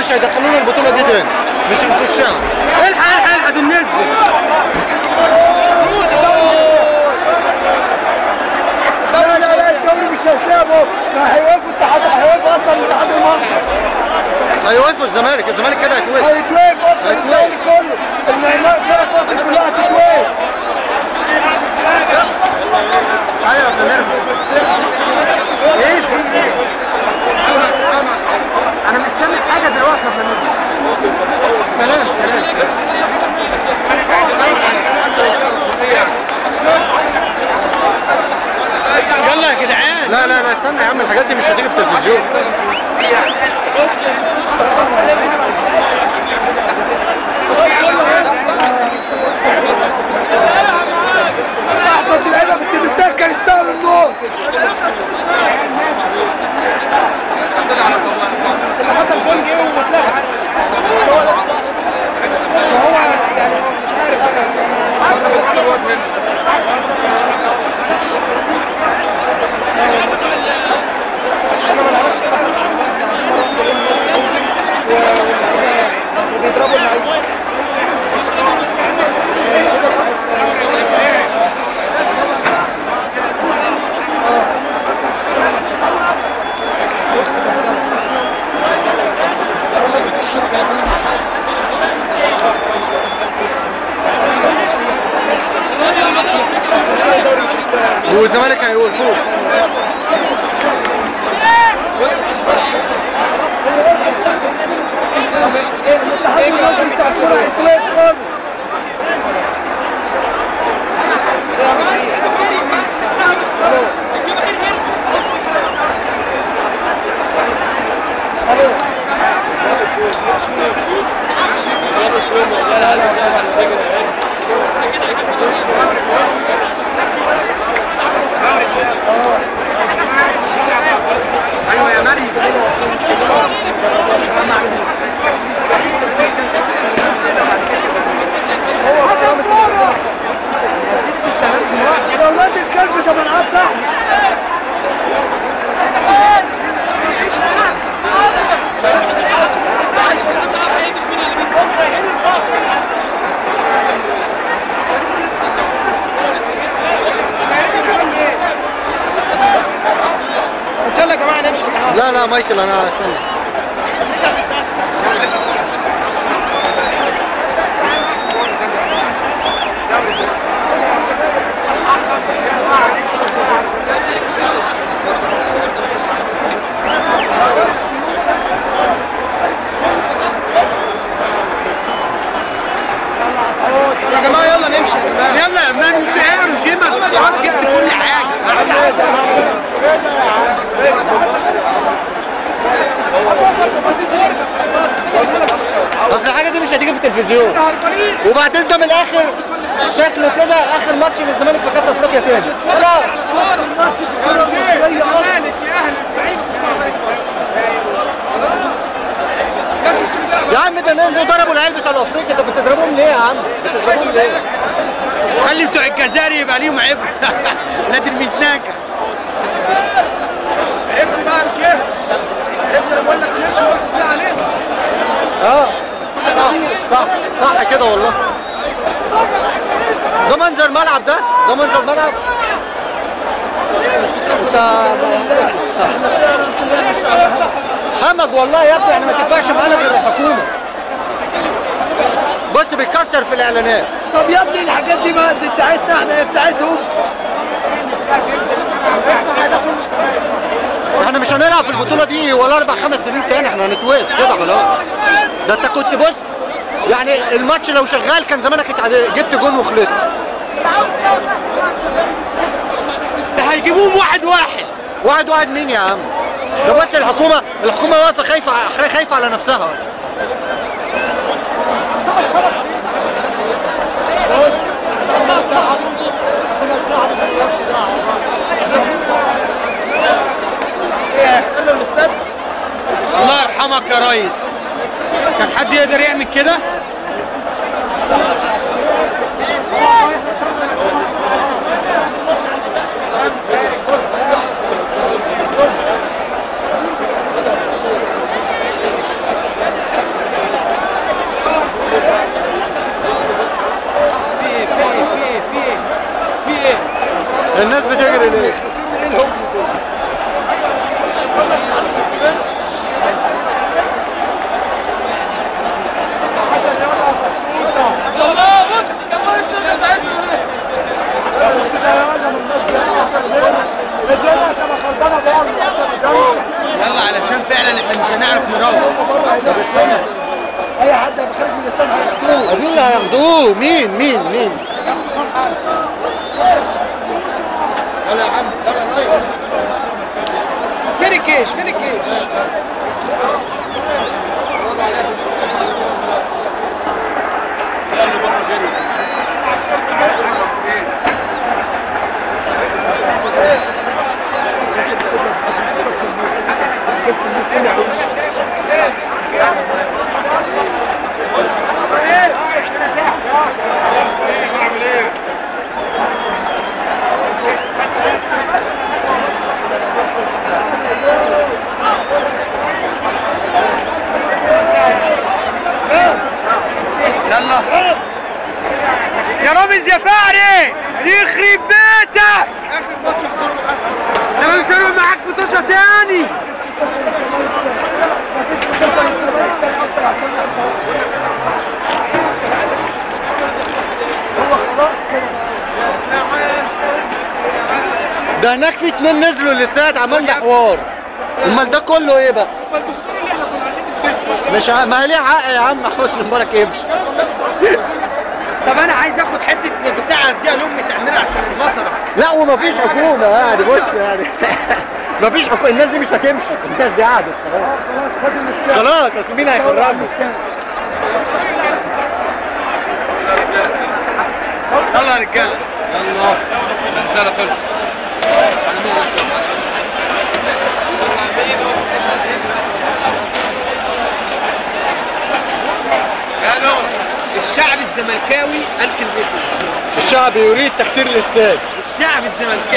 مش هيدخلونا البطوله دي تاني مش هنخشها الحق الحق الحق دول نزلوا لا لا لا الدوري مش هيسيبه ما هيوقفوا الاتحاد هيوقفوا اصلا الاتحاد المصري هيوقفوا الزمالك الزمالك كده هيتوقف هيتوقف اصلا هيتوقف. الدوري كله النهائيات كده في مصر كلها هتتوقف ايه في ايه انا مستني حاجه دلوقتي يا فندم سلام سلام يلا يا جدعان لا لا لا استنى يا عم الحاجات دي مش هتيجي في التلفزيون لحظه دي اللعيبه كنت بتضحك كان يستاهل النور اللي حصل جون جه واتلغى ما هو يعني هو مش عارف بقى انا ما نعرفش ايه اللي حصل و- وبيضربوا اللعيبه اللعيبه بتاعت بص بهدله هم مفيش لعبه يا عم الدوري مش هيتلعب. والزمالك هيوقفوه الاتحاد ايه عشان المصري بتاع بيتعصبوا الكوره هيتوقف خالص ايه يا عم شريف الو الو ايوه يا مريم يا ولاد الكلب ده منعاد تحت ان شاء الله يا جماعه نمشي لا لا مايكل انا استنى يا جماعه يلا نمشي يا جماعه يلا يا مان مش عارف جيمك خلاص جبت كل حاجه اصل الحاجه دي مش هتيجي في التلفزيون وبعدين ده من الاخر شكله كده اخر ماتش للزمالك في كاس افريقيا تاني خلاص اخر ماتش في الكوره المصريه اصلا يا اهل اسماعيل مش كوره تاني في مصر الناس مش تيجي تلعب يا عم ده نزلوا ضربوا العيال بتوع افريقيا طب بتضربوهم ليه يا عم؟ بتضربوهم ليه؟ خلي بتوع الجزائر يبقى ليهم عبره نادي المتناكه عرفت بقى يا شيخ عرفت انا بقول لك نفسي نص ساعه ليه اه صح صح صح كده والله ده منظر ملعب ده ده منظر ملعب احنا فعلا كلنا شعب همج والله يا ابني احنا ما تنفعش معانا غير الحكومه بص بيكسر في الاعلانات طب يا ابني الحاجات دي ما دي بتاعتنا احنا هي بتاعتهم احنا مش هنلعب في البطوله دي ولا اربع خمس سنين تاني احنا هنتوقف كده خلاص ده انت كنت بص يعني الماتش لو شغال كان زمانك اتعد- جبت جون وخلصت ده هيجيبوهم واحد واحد واحد واحد مين يا عم ده بس الحكومه الحكومه واقفه خايفه خايفه على نفسها اصلا الله يرحمك يا ريس كان حد يقدر يعمل كده الناس بتجري ليه؟ في منين هم دول يلا علشان فعلا احنا مش هنعرف نروح طب استنى اي حد هيبقى خارج من الاستاد هياخدوه مين اللي هياخدوه؟ مين مين مين؟ يلا يا عم يلا يلا فين الجيش فين الجيش يلا يا رامز يا فاري يخرب بيتك انا مش هروح معاك بطوشه تاني ده هناك في اتنين نزلوا الاستاد عملنا حوار امال ده كله ايه بقى؟ الدستور اللي احنا كنا قاعدين نتفق بس مش ع... ما ليه حق يا عم حسني مبارك يمشي طب انا عايز اخد حته بتاع دي لامي تعملها عشان المطره لا ومفيش حكومه يعني بص يعني مفيش حكومه الناس دي مش هتمشي الناس دي قعدت خلاص خلاص خلاص خد الاستاد خلاص اصل مين هيخرجوا؟ يلا يا رجاله يلا الرساله خلص الشعب الزملكاوي قال كلمته الشعب يريد تكسير الاستاد الشعب الزملكاوي